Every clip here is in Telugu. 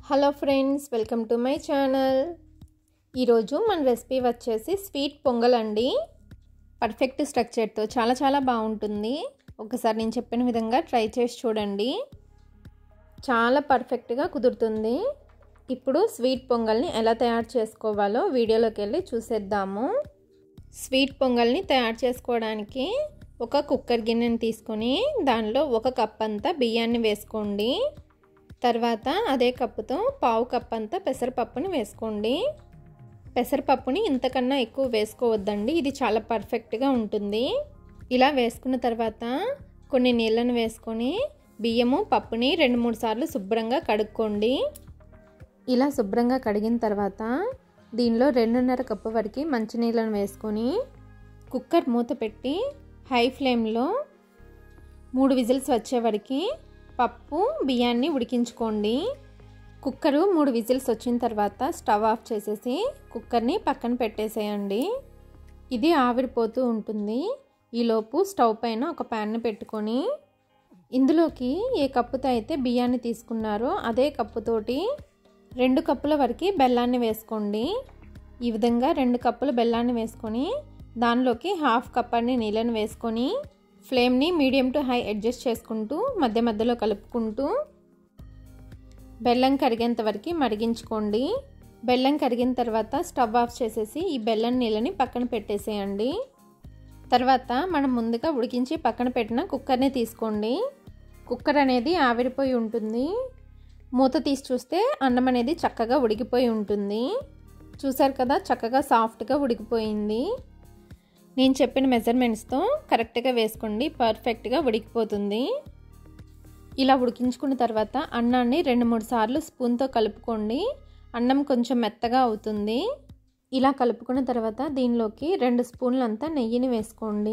hello friends welcome to my channel ఈరోజు మన రెసిపీ వచ్చేసి స్వీట్ పొంగల్ అండి పర్ఫెక్ట్ స్ట్రక్చర్తో చాలా చాలా బాగుంటుంది ఒకసారి నేను చెప్పిన విధంగా ట్రై చేసి చూడండి చాలా పర్ఫెక్ట్గా కుదురుతుంది ఇప్పుడు స్వీట్ పొంగల్ని ఎలా తయారు చేసుకోవాలో వీడియోలోకి వెళ్ళి చూసేద్దాము స్వీట్ పొంగల్ని తయారు చేసుకోవడానికి ఒక కుక్కర్ గిన్నెని తీసుకొని దానిలో ఒక కప్ అంతా బియ్యాన్ని వేసుకోండి తర్వాత అదే కప్పుతో పావు కప్ అంతా పెసరపప్పుని వేసుకోండి పెసరపప్పుని ఇంతకన్నా ఎక్కువ వేసుకోవద్దండి ఇది చాలా పర్ఫెక్ట్గా ఉంటుంది ఇలా వేసుకున్న తర్వాత కొన్ని నీళ్ళను వేసుకొని బియ్యము పప్పుని రెండు మూడు సార్లు శుభ్రంగా కడుక్కోండి ఇలా శుభ్రంగా కడిగిన తర్వాత దీనిలో రెండున్నర కప్పు వరకు మంచినీళ్ళను వేసుకొని కుక్కర్ మూత పెట్టి హై ఫ్లేమ్లో మూడు విజిల్స్ వచ్చే వరకు పప్పు బియ్యాన్ని ఉడికించుకోండి కుక్కరు మూడు విజిల్స్ వచ్చిన తర్వాత స్టవ్ ఆఫ్ చేసేసి కుక్కర్ని పక్కన పెట్టేసేయండి ఇది ఆవిరిపోతూ ఉంటుంది ఈలోపు స్టవ్ పైన ఒక ప్యాన్ని పెట్టుకొని ఇందులోకి ఏ కప్పుతో అయితే బియ్యాన్ని తీసుకున్నారో అదే కప్పుతోటి రెండు కప్పుల వరకు బెల్లాన్ని వేసుకోండి ఈ విధంగా రెండు కప్పుల బెల్లాన్ని వేసుకొని దానిలోకి హాఫ్ కప్ అన్ని నీళ్ళని వేసుకొని ఫ్లేమ్ని మీడియం టు హై అడ్జస్ట్ చేసుకుంటూ మధ్య మధ్యలో కలుపుకుంటూ బెల్లం కరిగేంత వరకు మరిగించుకోండి బెల్లం కరిగిన తర్వాత స్టవ్ ఆఫ్ చేసేసి ఈ బెల్లం నీళ్ళని పక్కన పెట్టేసేయండి తర్వాత మనం ముందుగా ఉడికించి పక్కన పెట్టిన కుక్కర్ని తీసుకోండి కుక్కర్ అనేది ఆవిరిపోయి ఉంటుంది మూత తీసి చూస్తే అన్నం అనేది చక్కగా ఉడికిపోయి ఉంటుంది చూసారు కదా చక్కగా సాఫ్ట్గా ఉడికిపోయింది నేను చెప్పిన మెజర్మెంట్స్తో కరెక్ట్గా వేసుకోండి పర్ఫెక్ట్గా ఉడికిపోతుంది ఇలా ఉడికించుకున్న తర్వాత అన్నాన్ని రెండు మూడు సార్లు స్పూన్తో కలుపుకోండి అన్నం కొంచెం మెత్తగా అవుతుంది ఇలా కలుపుకున్న తర్వాత దీనిలోకి రెండు స్పూన్లంతా నెయ్యిని వేసుకోండి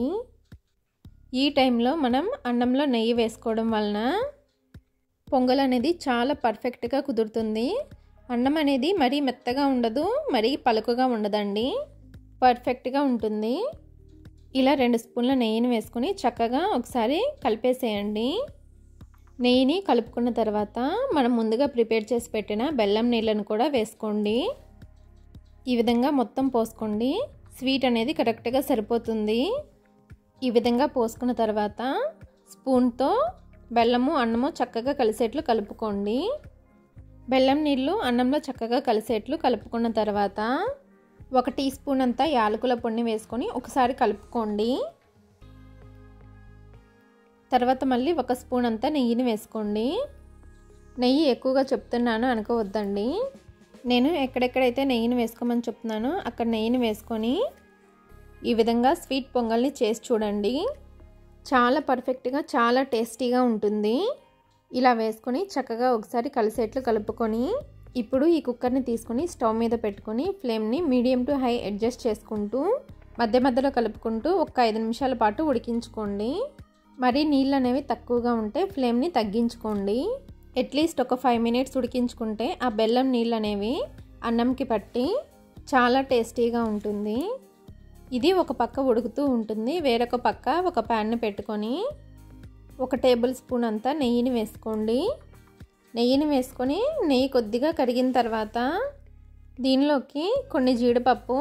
ఈ టైంలో మనం అన్నంలో నెయ్యి వేసుకోవడం వలన పొంగల్ అనేది చాలా పర్ఫెక్ట్గా కుదురుతుంది అన్నం అనేది మరీ మెత్తగా ఉండదు మరీ పలుకుగా ఉండదండి పర్ఫెక్ట్గా ఉంటుంది ఇలా రెండు స్పూన్ల నెయ్యిని వేసుకొని చక్కగా ఒకసారి కలిపేసేయండి నెయ్యిని కలుపుకున్న తర్వాత మనం ముందుగా ప్రిపేర్ చేసి పెట్టిన బెల్లం నీళ్ళను కూడా వేసుకోండి ఈ విధంగా మొత్తం పోసుకోండి స్వీట్ అనేది కరెక్ట్గా సరిపోతుంది ఈ విధంగా పోసుకున్న తర్వాత స్పూన్తో బెల్లము అన్నము చక్కగా కలిసేట్లు కలుపుకోండి బెల్లం నీళ్ళు అన్నంలో చక్కగా కలిసేట్లు కలుపుకున్న తర్వాత ఒక టీ స్పూన్ అంతా యాలకుల పొడిని వేసుకొని ఒకసారి కలుపుకోండి తర్వాత మళ్ళీ ఒక స్పూన్ అంతా నెయ్యిని వేసుకోండి నెయ్యి ఎక్కువగా చెప్తున్నాను అనుకోవద్దండి నేను ఎక్కడెక్కడైతే నెయ్యిని వేసుకోమని చెప్తున్నానో అక్కడ నెయ్యిని వేసుకొని ఈ విధంగా స్వీట్ పొంగల్ని చేసి చూడండి చాలా పర్ఫెక్ట్గా చాలా టేస్టీగా ఉంటుంది ఇలా వేసుకొని చక్కగా ఒకసారి కలిసేట్లు కలుపుకొని ఇప్పుడు ఈ కుక్కర్ని తీసుకొని స్టవ్ మీద పెట్టుకొని ఫ్లేమ్ని మీడియం టు హై అడ్జస్ట్ చేసుకుంటూ మధ్య మధ్యలో కలుపుకుంటూ ఒక ఐదు నిమిషాల పాటు ఉడికించుకోండి మరి నీళ్ళు అనేవి తక్కువగా ఉంటే ఫ్లేమ్ని తగ్గించుకోండి అట్లీస్ట్ ఒక ఫైవ్ మినిట్స్ ఉడికించుకుంటే ఆ బెల్లం నీళ్ళు అనేవి అన్నంకి పట్టి చాలా టేస్టీగా ఉంటుంది ఇది ఒక పక్క ఉడుకుతూ ఉంటుంది వేరొక పక్క ఒక ప్యాన్ని పెట్టుకొని ఒక టేబుల్ స్పూన్ అంతా నెయ్యిని వేసుకోండి నెయ్యిని వేసుకొని నెయ్యి కొద్దిగా కరిగిన తర్వాత దీనిలోకి కొన్ని జీడిపప్పు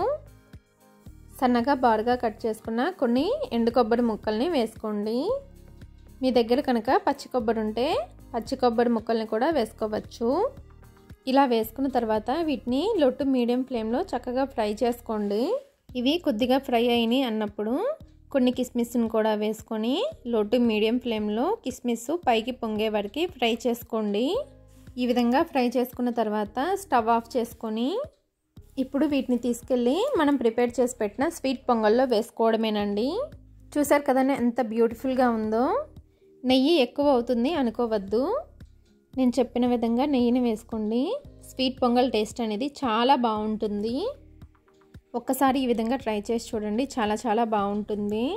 సన్నగా బారుగా కట్ చేసుకున్న కొన్ని ఎండు కొబ్బరి ముక్కల్ని వేసుకోండి మీ దగ్గర కనుక పచ్చి కొబ్బరి ఉంటే పచ్చి కొబ్బరి ముక్కల్ని కూడా వేసుకోవచ్చు ఇలా వేసుకున్న తర్వాత వీటిని లొట్టు మీడియం ఫ్లేమ్లో చక్కగా ఫ్రై చేసుకోండి ఇవి కొద్దిగా ఫ్రై అయినాయి అన్నప్పుడు కొన్ని కిస్మిస్ని కూడా వేసుకొని లోటు మీడియం ఫ్లేమ్లో కిస్మిస్ పైకి పొంగే వరకు ఫ్రై చేసుకోండి ఈ విధంగా ఫ్రై చేసుకున్న తర్వాత స్టవ్ ఆఫ్ చేసుకొని ఇప్పుడు వీటిని తీసుకెళ్ళి మనం ప్రిపేర్ చేసి పెట్టిన స్వీట్ పొంగల్లో వేసుకోవడమేనండి చూసారు కదండి ఎంత బ్యూటిఫుల్గా ఉందో నెయ్యి ఎక్కువ అవుతుంది అనుకోవద్దు నేను చెప్పిన విధంగా నెయ్యిని వేసుకోండి స్వీట్ పొంగల్ టేస్ట్ అనేది చాలా బాగుంటుంది ఒక్కసారి ఈ విధంగా ట్రై చేసి చూడండి చాలా చాలా బాగుంటుంది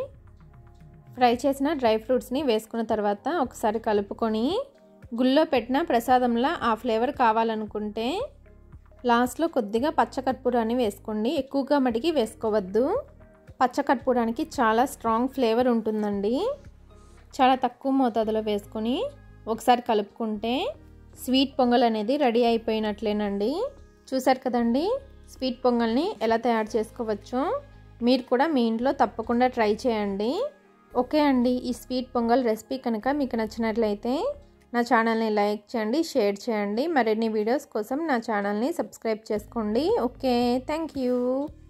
ఫ్రై చేసిన డ్రై ఫ్రూట్స్ని వేసుకున్న తర్వాత ఒకసారి కలుపుకొని గుళ్ళో పెట్టిన ప్రసాదంలా ఆ ఫ్లేవర్ కావాలనుకుంటే లాస్ట్లో కొద్దిగా పచ్చకర్పూరాన్ని వేసుకోండి ఎక్కువగా మటుకి వేసుకోవద్దు పచ్చకర్పూరానికి చాలా స్ట్రాంగ్ ఫ్లేవర్ ఉంటుందండి చాలా తక్కువ మోతాదులో వేసుకొని ఒకసారి కలుపుకుంటే స్వీట్ పొంగల్ అనేది రెడీ అయిపోయినట్లేనండి చూసారు కదండి స్వీట్ పొంగల్ని ఎలా తయారు చేసుకోవచ్చో మీరు కూడా మీ ఇంట్లో తప్పకుండా ట్రై చేయండి ఓకే అండి ఈ స్వీట్ పొంగల్ రెసిపీ కనుక మీకు నచ్చినట్లయితే నా ఛానల్ని లైక్ చేయండి షేర్ చేయండి మరిన్ని వీడియోస్ కోసం నా ఛానల్ని సబ్స్క్రైబ్ చేసుకోండి ఓకే థ్యాంక్ యూ